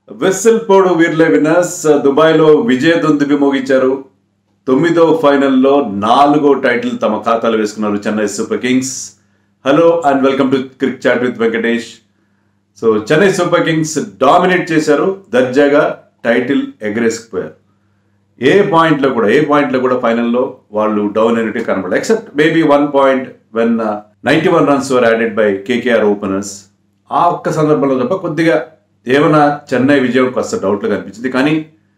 Vessel పోడు వీర్లే winners దుబాయ్లో విజయ దుందుబి మోగించారు తొమ్మిదో ఫైనల్లో నాలుగో టైటిల్ తమ ఖాతాలో వేసుకున్నారు Chennai Super Kings hello and welcome to Crick Chat with Venkatesh so Chennai Super Kings dominate చేశారు దర్జాగా టైటిల్ ఎగరేసుకుపోయారు ఏ పాయింట్లో కూడా ఏ పాయింట్లో కూడా ఫైనల్లో వాళ్ళు డౌన్ అయినట్టు కనబడదు except maybe one point when ninety one runs were added by KKR openers ఆ ఒక్క సందర్భంలో తప్ప కొద్దిగా ఏమైనా చెన్నై విజయం కాస్త డౌట్లు కనిపించింది కానీ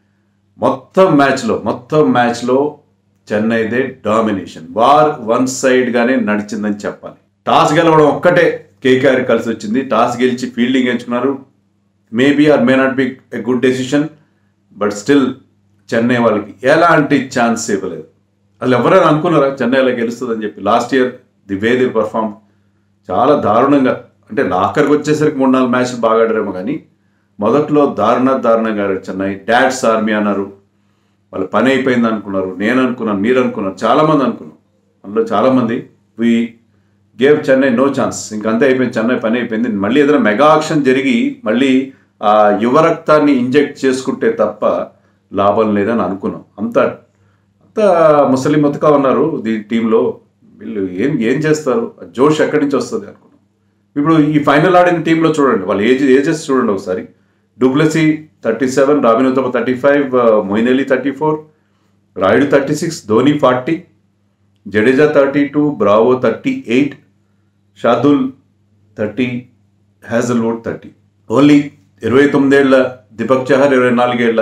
మొత్తం మ్యాచ్లో మొత్తం మ్యాచ్లో చెన్నైదే డామినేషన్ వార్ వన్ సైడ్గానే నడిచిందని చెప్పాలి టాస్ గెలవడం ఒక్కటే కేకేఆర్ కలిసి వచ్చింది టాస్ గెలిచి ఫీల్డింగ్ ఎంచుకున్నారు maybe or may not be a good decision but still Chennai వాళ్ళకి ఎలాంటి ఛాన్స్ ఇవ్వలేదు అసలు ఎవరైనా అనుకున్నారా చెన్నై అలా గెలుస్తుందని చెప్పి last year the way they perform చాలా దారుణంగా అంటే ఆఖరికి వచ్చేసరికి మూడు నాలుగు మ్యాచ్లు బాగా ఆడారేమో కానీ మొదట్లో దారుణ దారుణంగా ఆడారు చెన్నై డాడ్స్ ఆర్మీ అన్నారు వాళ్ళ పని అయిపోయింది అనుకున్నారు నేను అనుకున్నాను మీరు అనుకున్నారు చాలామంది అనుకున్నాం అందులో చాలామంది we gave Chennai no chance ఇంకంతే అయిపోయింది చెన్నై పని అయిపోయింది మళ్ళీ ఏదైనా మెగా ఆక్షన్ జరిగి మళ్ళీ ఆ యువ రక్తాన్ని ఇంజెక్ట్ చేసుకుంటే తప్ప లాభం లేదని అనుకున్నాం అంత అంత ముసలి మొత్తగా ఉన్నారు ఈ టీంలో వీళ్ళు ఏం ఏం చేస్తారు ఆ జోష్ ఎక్కడి నుంచి వస్తుంది అనుకున్నాం ఇప్పుడు ఈ ఫైనల్ ఆడిన టీంలో చూడండి వాళ్ళ ఏజ్ ఏజెస్ చూడండి ఒకసారి Du Plessis thirty seven Robin Uthappa thirty five Moeen Ali thirty four Rayudu thirty six Dhoni forty Jadeja thirty two Bravo thirty eight Shardul thirty Hazlewood thirty only ఇరవై తొమ్మిదేళ్ల దీపక్ చహర్ ఇరవై నాలుగేళ్ల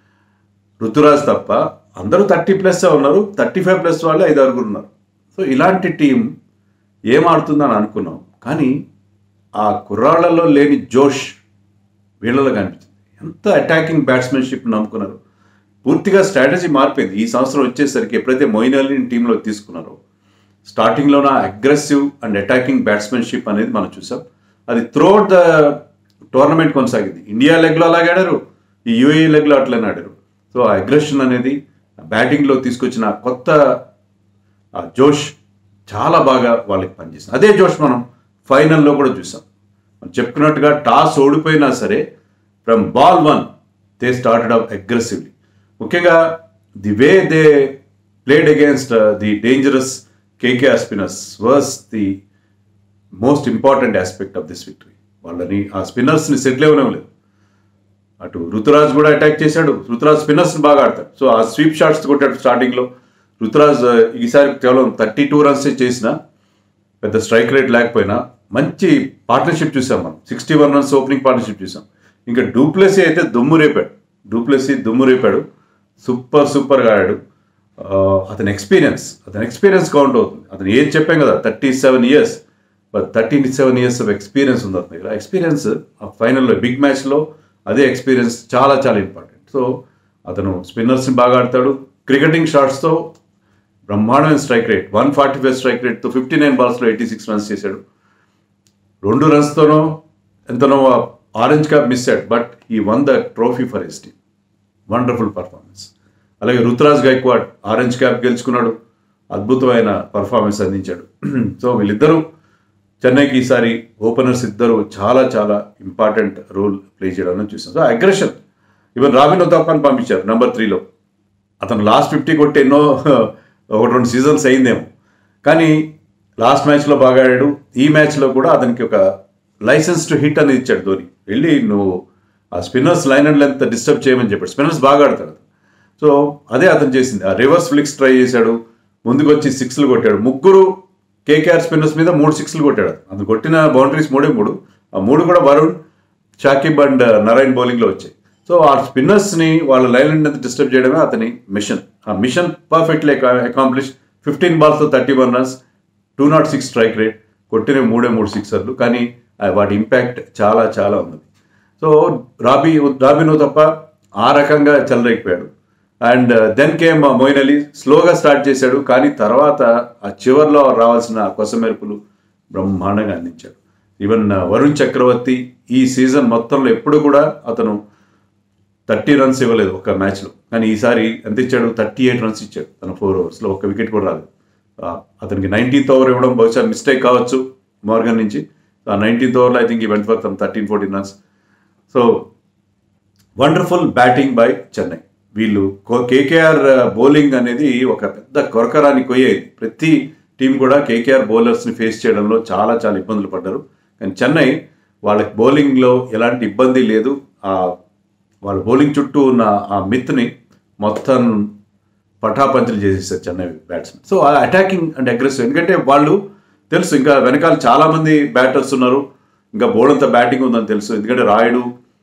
ఋతురాజ్ తప్ప అందరూ థర్టీ ప్లస్ ఉన్నారు థర్టీ ఫైవ్ ప్లస్ వాళ్ళు ఐదు ఆరుగురు ఉన్నారు సో ఇలాంటి టీం ఏం ఆడుతుందని అనుకున్నాం కానీ ఆ కుర్రాళ్లలో లేని జోష్ వీళ్ళలో కనిపించింది ఎంత అటాకింగ్ బ్యాట్స్మెన్షిప్ నమ్ముకున్నారు పూర్తిగా స్ట్రాటజీ మారిపోయింది ఈ సంవత్సరం వచ్చేసరికి ఎప్పుడైతే మొయిన్ అలీని టీంలో తీసుకున్నారో స్టార్టింగ్లో నా అగ్రెసివ్ అండ్ అటాకింగ్ బ్యాట్స్మెన్షిప్ అనేది మనం చూసాం అది త్రూఅవుట్ ద టోర్నమెంట్ కొనసాగింది ఇండియా లెగ్లో అలాగే ఆడారు ఈ యూఏఈ లెగ్లో అట్లనే ఆడారు సో ఆ అగ్రెషన్ అనేది బ్యాటింగ్లో తీసుకొచ్చిన కొత్త ఆ జోష్ చాలా బాగా వాళ్ళకి పనిచేసింది అదే జోష్ మనం ఫైనల్లో కూడా చూసాం మనం చెప్పుకున్నట్టుగా టాస్ ఓడిపోయినా సరే from ball one they started up aggressively ముఖ్యంగా the way they played against the dangerous KKR spinners were the most important aspect of this victory వాళ్ళని ఆ స్పిన్నర్స్ని సెటిల్ ఇవ్వలేదు అటు ఋతురాజ్ కూడా అటాక్ చేశాడు ఋతురాజ్ స్పిన్నర్స్ని బాగా ఆడతాడు సో ఆ స్వీప్ షాట్స్ కొట్టాడు స్టార్టింగ్లో ఋతురాజ్ ఈసారి కేవలం థర్టీ టూ రన్స్ చేసిన పెద్ద స్ట్రైక్ రేట్ లేకపోయినా మంచి పార్ట్నర్షిప్ చూసాం మనం sixty one runs opening partnership చూసాం ఇంకా డూప్లెసీ అయితే దుమ్ము రేపాడు డూప్లెసీ దుమ్ము రేపాడు సూపర్ సూపర్గా ఆడాడు ఆ, అతని ఎక్స్పీరియన్స్ అతని ఎక్స్పీరియన్స్ కౌంట్ అవుతుంది అతను ఏం చెప్పాం కదా thirty seven years but thirty seven years of experience ఉంది అతని దగ్గర ఎక్స్పీరియన్స్ ఆ ఫైనల్లో బిగ్ మ్యాచ్లో అదే ఎక్స్పీరియన్స్ చాలా చాలా ఇంపార్టెంట్ సో అతను స్పిన్నర్స్ని బాగా ఆడతాడు క్రికెటింగ్ షాట్స్తో బ్రహ్మాండమైన strike rate one forty five strike రేట్తో ఫిఫ్టీ నైన్ బాల్స్లో ఎయిటీ సిక్స్ రన్స్ చేశాడు రెండు రన్స్తోనో ఎంతనో ఆరెంజ్ క్యాప్ మిస్ అయ్యాడు but he won the trophy for his team wonderful performance అలాగే రుతురాజ్ గైక్వాడ్ ఆరెంజ్ క్యాప్ గెలుచుకున్నాడు అద్భుతమైన పర్ఫార్మెన్స్ అందించాడు సో వీళ్ళిద్దరూ చెన్నైకి ఈసారి ఓపెనర్స్ ఇద్దరు చాలా చాలా ఇంపార్టెంట్ రోల్ ప్లే చేయడం చూసాం సో అగ్రెషన్ ఈవెన్ రాబిన్ ఉతాపాన్ని పంపించారు నెంబర్ త్రీలో అతను లాస్ట్ ఫిఫ్టీ కొట్టి ఎన్నో ఒకటి రెండు సీజన్స్ అయిందేమో కానీ లాస్ట్ మ్యాచ్లో బాగా ఆడాడు ఈ మ్యాచ్లో కూడా అతనికి ఒక లైసెన్స్ టు హిట్ అనేది ఇచ్చాడు ధోని వెళ్ళి నువ్వు ఆ spinners line and length disturb చేయమని చెప్పాడు స్పిన్నర్స్ బాగా ఆడతాడు అతను. సో అదే అతను చేసింది ఆ రివర్స్ ఫ్లిక్స్ ట్రై చేశాడు ముందుకు వచ్చి సిక్స్లు కొట్టాడు ముగ్గురు కేకేఆర్ స్పిన్నర్స్ మీద మూడు సిక్స్లు కొట్టాడు అతను. అతను కొట్టిన బౌండరీస్ మూడే మూడు ఆ మూడు కూడా వరుణ్ షాకిబ్ అండ్ నరైన్ బౌలింగ్లో వచ్చాయి సో ఆ స్పిన్నర్స్ని వాళ్ళ లైన్ అండ్ డిస్టర్బ్ చేయడమే అతని మిషన్ ఆ మిషన్ పర్ఫెక్ట్లీ అకాంప్లిష్ ఫిఫ్టీన్ బాల్స్తో thirty one runs two not six strike rate కొట్టిన మూడే మూడు సిక్సర్లు కానీ ఆ వాటి ఇంపాక్ట్ చాలా చాలా ఉన్నది సో రాబీ రాబినో తప్ప ఆ రకంగా చెలరేగిపోయాడు and then came Moeen Ali స్లోగా స్టార్ట్ చేశాడు కానీ తర్వాత ఆ చివర్లో రావాల్సిన కొస మెరుపులు బ్రహ్మాండంగా అందించాడు ఈవెన్ వరుణ్ చక్రవర్తి ఈ సీజన్ మొత్తంలో ఎప్పుడు కూడా అతను థర్టీ రన్స్ ఇవ్వలేదు ఒక మ్యాచ్లో కానీ ఈసారి ఎంత ఇచ్చాడు థర్టీ ఎయిట్ రన్స్ ఇచ్చాడు తన ఫోర్ ఓవర్స్లో ఒక వికెట్ కూడా రాలేదు ఆ, అతనికి నైన్టీన్త్ ఓవర్ ఇవ్వడం బహుశా మిస్టేక్ కావచ్చు మార్గన్ నుంచి ఆ నైన్టీన్త్ ఓవర్లో I think he went for them thirteen fourteen runs so wonderful batting by Chennai వీళ్ళు కేకేఆర్ బౌలింగ్ అనేది ఒక పెద్ద కొరకరాని కొయ్యేది ప్రతి టీం కూడా కేకేఆర్ బౌలర్స్ని ఫేస్ చేయడంలో చాలా చాలా ఇబ్బందులు పడ్డారు కానీ చెన్నై వాళ్ళకి బౌలింగ్లో ఎలాంటి ఇబ్బంది లేదు ఆ వాళ్ళ బౌలింగ్ చుట్టూ ఉన్న ఆ మిత్ని మొత్తం పటాపంచలు చేసేసారు చెన్నై బ్యాట్స్మెన్ సో ఆ అటాకింగ్ అండ్ అగ్రెసివ్ ఎందుకంటే వాళ్ళు తెలుసు ఇంకా వెనకాల చాలామంది బ్యాటర్స్ ఉన్నారు ఇంకా బోర్డంత బ్యాటింగ్ ఉందని తెలుసు ఎందుకంటే రాయుడు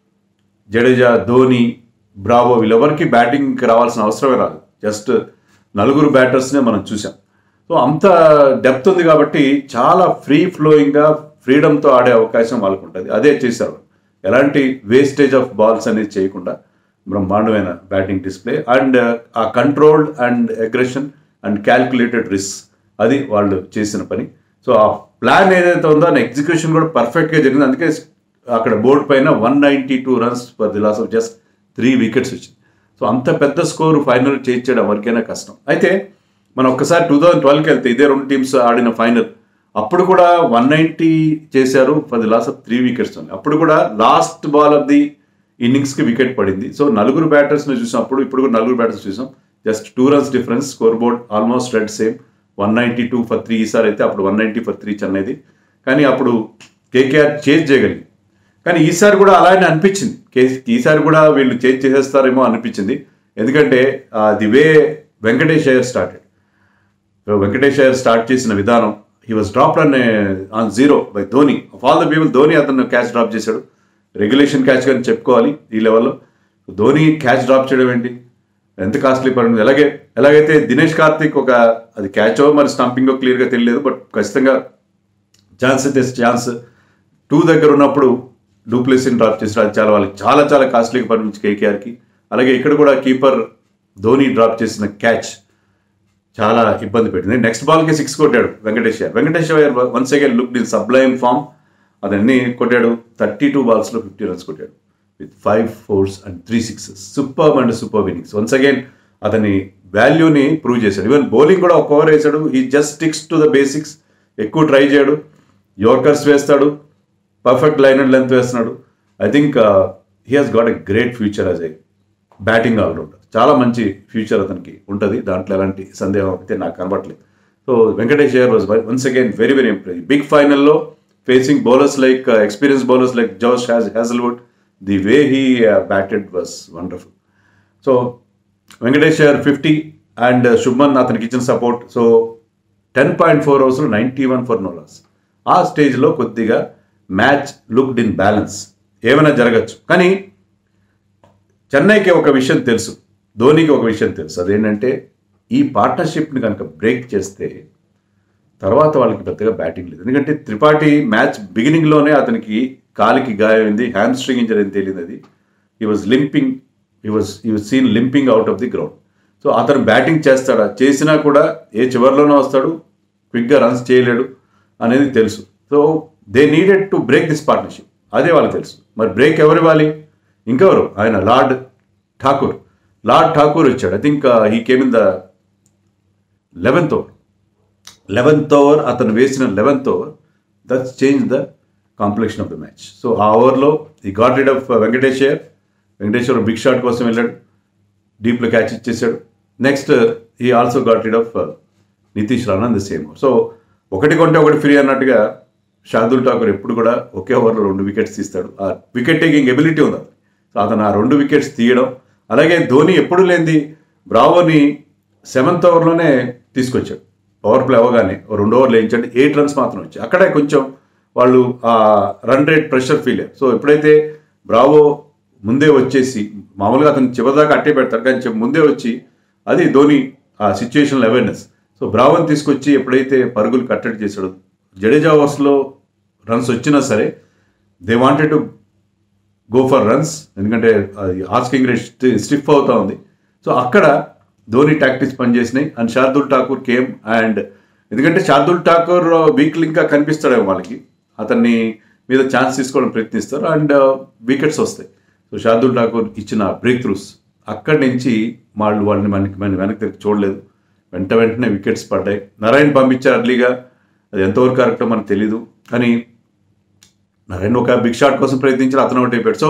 జడేజా ధోని బ్రావో వీళ్ళెవరికి బ్యాటింగ్కి రావాల్సిన అవసరమే రాదు జస్ట్ నలుగురు బ్యాటర్స్నే మనం చూసాం సో అంత డెప్త్ ఉంది కాబట్టి చాలా ఫ్రీ ఫ్లోయింగ్గా ఫ్రీడమ్తో ఆడే అవకాశం వాళ్ళకు ఉంటుంది అదే చేశారు ఎలాంటి వేస్టేజ్ ఆఫ్ బాల్స్ అనేది చేయకుండా బ్రహ్మాండమైన బ్యాటింగ్ డిస్ప్లే అండ్ ఆ controlled and aggression and calculated risk అది వాళ్ళు చేసిన పని సో ఆ ప్లాన్ ఏదైతే ఉందో ఆ ఎగ్జిక్యూషన్ కూడా పర్ఫెక్ట్గా జరిగింది అందుకే అక్కడ బోర్డు పైన one ninety two runs for the loss of just three wickets వచ్చింది సో అంత పెద్ద స్కోర్ ఫైనల్ చేయించడం ఎవరికైనా కష్టం అయితే మనం ఒక్కసారి టూ థౌజండ్ ట్వెల్వ్కి వెళ్తే ఇదే రెండు టీమ్స్ ఆడిన ఫైనల్ అప్పుడు కూడా వన్ నైంటీ చేశారు for the loss of three wickets అప్పుడు కూడా లాస్ట్ బాల్ ఆఫ్ ది ఇన్నింగ్స్కి వికెట్ పడింది సో నలుగురు బ్యాటర్స్ని చూసాం అప్పుడు ఇప్పుడు కూడా నలుగురు బ్యాటర్స్ చూసాం just two runs difference score board almost red same one ninety two for three ఈసారి అయితే అప్పుడు వన్ నైంటీ ఫర్ త్రీ చెన్నైది కానీ అప్పుడు కేకేఆర్ చేజ్ చేయగలిగింది కానీ ఈసారి కూడా అలానే అనిపించింది కే ఈసారి కూడా వీళ్ళు చేజ్ చేసేస్తారేమో అనిపించింది ఎందుకంటే the way Venkatesh Iyer started Venkatesh Iyer start చేసిన విధానం he was drop on on zero by Dhoni of all the people Dhoni అతను క్యాచ్ డ్రాప్ చేశాడు రెగ్యులేషన్ క్యాచ్ కానీ చెప్పుకోవాలి ఈ లెవెల్లో ధోని క్యాచ్ డ్రాప్ చేయడం ఏంటి ఎంత కాస్ట్లీ పడింది ఎలాగే ఎలాగైతే దినేష్ కార్తిక్ ఒక అది క్యాచో మరి స్టంపింగో క్లియర్గా తెలియలేదు బట్ ఖచ్చితంగా ఛాన్స్ అయితే ఛాన్స్ టూ దగ్గర ఉన్నప్పుడు డూప్లెస్ని డ్రాప్ చేసాడు అది చాలా వాళ్ళకి చాలా చాలా కాస్ట్లీగా పనిపించి కేకేఆర్కి అలాగే ఇక్కడ కూడా కీపర్ ధోని డ్రాప్ చేసిన క్యాచ్ చాలా ఇబ్బంది పెట్టింది నెక్స్ట్ బాల్కి సిక్స్ కొట్టాడు Venkatesh Iyer Venkatesh Iyer once again look in sublime form అదన్నీ కొట్టాడు థర్టీ టూ బాల్స్లో ఫిఫ్టీ రన్స్ కొట్టాడు with five fours and three sixes super and super innings once again అతని వాల్యూని ప్రూవ్ చేశాడు ఈవెన్ బౌలింగ్ కూడా ఒక ఓవర్ వేసాడు ఈ just sticks to the basics ఎక్కువ ట్రై చేయడు యోర్కర్స్ వేస్తాడు పర్ఫెక్ట్ లైన్ అండ్ లెంత్ వేస్తున్నాడు I think he has got a great future as a batting all rounder చాలా మంచి ఫ్యూచర్ అతనికి ఉంటుంది దాంట్లో ఎలాంటి సందేహం అయితే నాకు కనబడలేదు so Venkatesh Iyer was once again very very impress big ఫైనల్లో facing bowlers like experience bowlers like Josh Haz Hazlewood the way he batted was wonderful so Venkatesh Iyer fifty and Shubman అతనికి ఇచ్చిన support so ten point four అవర్స్లో ninety one for no loss ఆ స్టేజ్లో కొద్దిగా match looked in balance ఏమైనా జరగచ్చు కానీ చెన్నైకి ఒక విషయం తెలుసు ధోనికి ఒక విషయం తెలుసు అదేంటంటే ఈ పార్ట్నర్షిప్ని కనుక బ్రేక్ చేస్తే తర్వాత వాళ్ళకి పెద్దగా బ్యాటింగ్ లేదు ఎందుకంటే త్రిపాఠి మ్యాచ్ బిగినింగ్లోనే అతనికి కాలికి గాయమైంది హ్యామ్ స్ట్రింగ్ ఇంజరీ అని తెలియదు అది he was limping he was he was seen limping out of the ground so అతను బ్యాటింగ్ చేస్తాడా చేసినా కూడా ఏ చివరిలోనో వస్తాడు క్విక్గా రన్స్ చేయలేడు అనేది తెలుసు so they needed to break this partnership అదే వాళ్ళకి తెలుసు మరి బ్రేక్ ఎవరు ఇవ్వాలి ఇంకెవరు ఆయన లార్డ్ ఠాకూర్ లార్డ్ ఠాకూర్ ఇచ్చాడు I think he came in the eleventh over eleventh over అతను వేసిన eleventh over that's change the complexion of the match so ఆ ఓవర్లో he got rid of Venkateshwar Venkateshwar big shot కోసం వెళ్ళాడు డీప్లో క్యాచ్ ఇచ్చేసాడు next he also got rid of Nitish Rana the same so ఒకటి కొంటే ఒకటి ఫ్రీ అన్నట్టుగా షాదుల్ ఠాకూర్ ఎప్పుడు కూడా ఒకే ఓవర్లో రెండు వికెట్స్ తీస్తాడు ఆ వికెట్ టేకింగ్ ఎబిలిటీ ఉంది అతనికి. సో అతను ఆ రెండు వికెట్స్ తీయడం అలాగే ధోని ఎప్పుడు లేనిది బ్రావోని సెవెంత్ ఓవర్లోనే తీసుకొచ్చాడు పవర్ ప్లే అవ్వగానే ఓ రెండు ఓవర్లు వేయించండి ఎయిట్ రన్స్ మాత్రం వచ్చాయి అక్కడే కొంచెం వాళ్ళు ఆ రన్ రేట్ ప్రెషర్ ఫీల్ అయ్యారు సో ఎప్పుడైతే బ్రావో ముందే వచ్చేసి మామూలుగా అతను చివరిదాకా అట్టే పెడతారు కానీ చెప్ప- ముందే వచ్చి అది ధోని ఆ సిచ్యుయేషన్ అవేర్నెస్ సో బ్రావోని తీసుకొచ్చి ఎప్పుడైతే పరుగులు కట్టడి చేశాడు జడేజా ఓవర్స్లో రన్స్ వచ్చినా సరే they wanted to go for runs ఎందుకంటే అది ఆస్కింగ్ రేట్ స్టిఫ్ అవుతా ఉంది సో అక్కడ ధోని టాక్టిక్స్ పనిచేసినాయి and Shardul Thakur came and ఎందుకంటే శార్దుల్ ఠాకూర్ వీక్లు ఇంకా కనిపిస్తాడేమో వాళ్ళకి అతన్ని మీద ఛాన్స్ తీసుకోవడం ప్రయత్నిస్తారు అండ్ వికెట్స్ వస్తాయి సో శార్దుల్ ఠాకూర్ ఇచ్చిన బ్రేక్ త్రూస్ అక్కడి నుంచి వాళ్ళు వాళ్ళని మనకి మన వెనక్కి తిరిగి చూడలేదు వెంట వెంటనే వికెట్స్ పడ్డాయి నారాయణ పంపించారు అర్లీగా అది ఎంతవరకు కరెక్టో మనకు తెలీదు కానీ నరేన్ ఒక బిగ్ షాట్ కోసం ప్రయత్నించారు అతను ఒకటి అయిపోయాడు so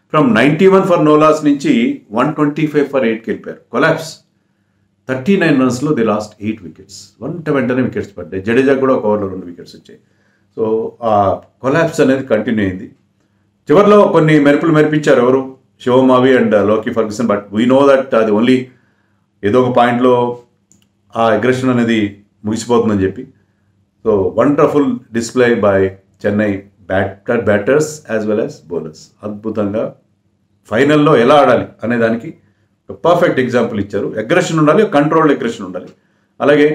from ninety one for no loss నుంచి వన్ ట్వంటీ ఫైవ్ ఫర్ ఎయిట్కి వెళ్ళిపోయారు కొలాప్స్ థర్టీ నైన్ రన్స్లో ది లాస్ట్ ఎయిట్ వికెట్స్ వెంట వెంటనే వికెట్స్ పడ్డాయి జడేజా కూడా ఒక ఓవర్లో రెండు వికెట్స్ వచ్చాయి సో ఆ కొలాప్స్ అనేది కంటిన్యూ అయింది చివరిలో కొన్ని మెరుపులు మెరిపించారు ఎవరు Shivam Mavi and Lockie Ferguson but we know that అది ఓన్లీ ఏదో ఒక పాయింట్లో ఆ అగ్రెషన్ అనేది ముగిసిపోతుందని చెప్పి so wonderful display by Chennai batter batters as well as bowlers అద్భుతంగా ఫైనల్లో ఎలా ఆడాలి అనే దానికి ఒక పర్ఫెక్ట్ ఎగ్జాంపుల్ ఇచ్చారు అగ్రెషన్ ఉండాలి కంట్రోల్డ్ అగ్రెషన్ ఉండాలి అలాగే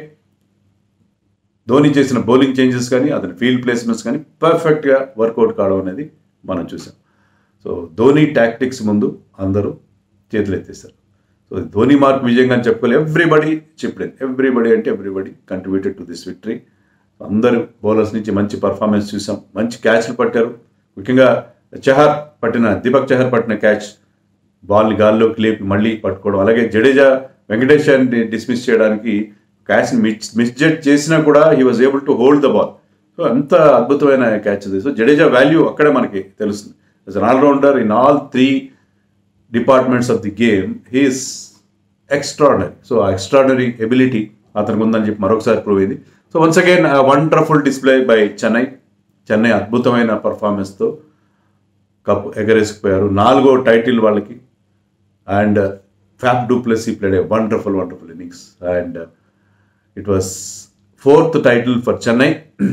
ధోని చేసిన బౌలింగ్ చేంజెస్ కానీ అతని ఫీల్డ్ ప్లేస్మెంట్స్ కానీ పర్ఫెక్ట్గా వర్కౌట్ కావడం అనేది మనం చూసాం సో ధోని టాక్టిక్స్ ముందు అందరూ చేతులు ఎత్తేస్తారు సో ధోని మార్క్ విజయంగా అని చెప్పుకోవాలి ఎవ్రీబడి చిప్డెన్ ఎవ్రీబడి అంటే everybody contributed to this victory అందరూ బౌలర్స్ నుంచి మంచి పర్ఫార్మెన్స్ చూసాం మంచి క్యాచ్లు పట్టారు ముఖ్యంగా చహర్ పట్టిన దీపక్ చహర్ పట్టిన క్యాచ్ బాల్ని గాల్లోకి లేపి మళ్ళీ పట్టుకోవడం అలాగే జడేజా వెంకటేష్ అని డిస్మిస్ చేయడానికి క్యాచ్ని మిస్ మిస్జెట్ చేసినా కూడా he was able to hold the ball so అంత అద్భుతమైన క్యాచ్ అది సో జడేజా వాల్యూ అక్కడే మనకి తెలుస్తుంది as an all rounder in all three departments of the game he's extraordinary so ఆ ఎక్స్ట్రాడనరీ ఎబిలిటీ అతనికి ఉందని చెప్పి మరొకసారి ప్రూవ్ అయింది so once again wonderful display by Chennai Chennai అద్భుతమైన పర్ఫార్మెన్స్తో కప్ ఎగరేసుకుపోయారు నాలుగో టైటిల్ వాళ్ళకి and Faf Du Plessis played a wonderful wonderful innings and it was fourth title for Chennai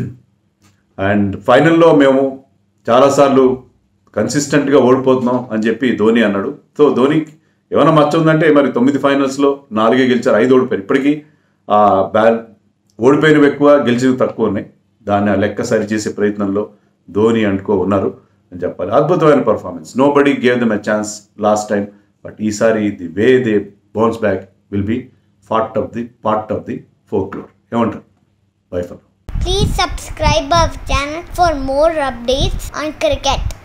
and ఫైనల్లో మేము చాలాసార్లు కన్సిస్టెంట్గా ఓడిపోతున్నాం అని చెప్పి ధోని అన్నాడు సో ధోనికి ఏమైనా మచ్చ ఉందంటే మరి తొమ్మిది ఫైనల్స్లో నాలుగే గెలిచారు ఐదు ఓడిపోయారు ఇప్పటికీ ఆ బ్యాల్ ఓడిపోయినవి ఎక్కువ గెలిచినవి తక్కువ ఉన్నాయి దాన్ని ఆ లెక్క సరి చేసే ప్రయత్నంలో ధోని అంటుకో ఉన్నారు అని చెప్పాలి అద్భుతమైన performance nobody gave them a chance last time but ఈసారి the way they bounce back will be part of the part of the folklore ఏమంటారు bye for Please subscribe our channel for more updates on cricket.